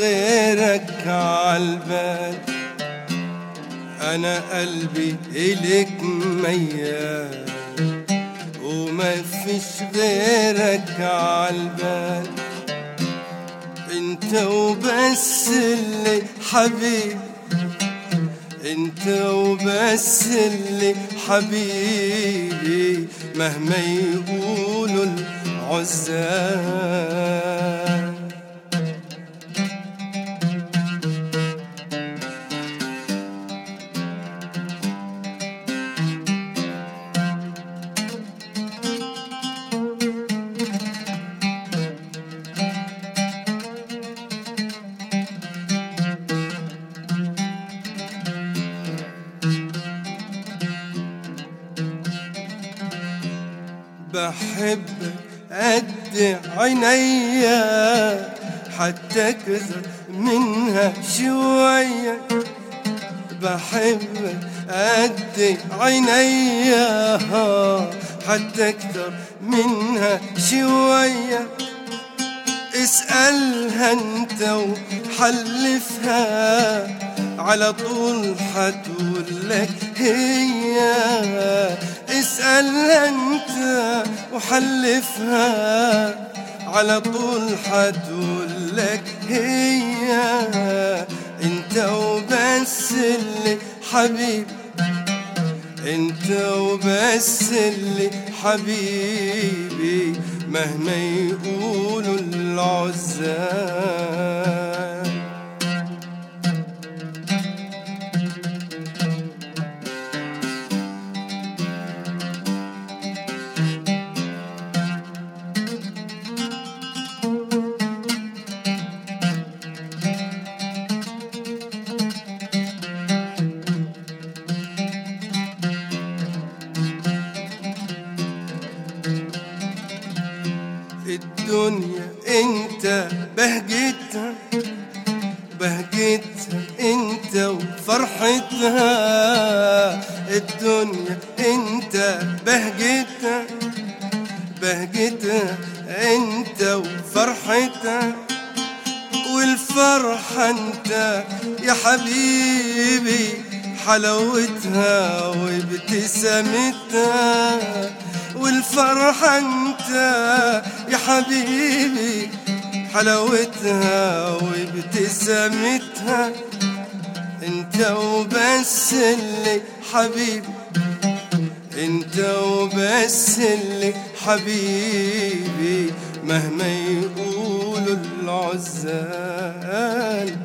غيرك عالبال انا قلبي الك ميال وما فيش غيرك عالبال انت وبس اللي حبيب انت وبس اللي حبيبي مهما يقولوا العزال بحبك قد عينيا حتى كثر منها شوية بحبك قد عينيا حتى اكتر منها شوية اسألها انت وحلفها على طول حتقولك هي اسألها انت وحلفها على طول حتقولك هي انت وبس اللي حبيب انت وبس اللي حبيبي مهما يقولوا العزال الدنيا انت بهجتها بهجتها انت وفرحتها الدنيا انت بهجتها بهجتها انت وفرحتها والفرحة انت يا حبيبي حلاوتها وابتسامتها والفرحة انت يا حبيبي حلاوتها وابتسامتها انت وبس اللي حبيبي انت وبس اللي حبيبي مهما يقولوا العزال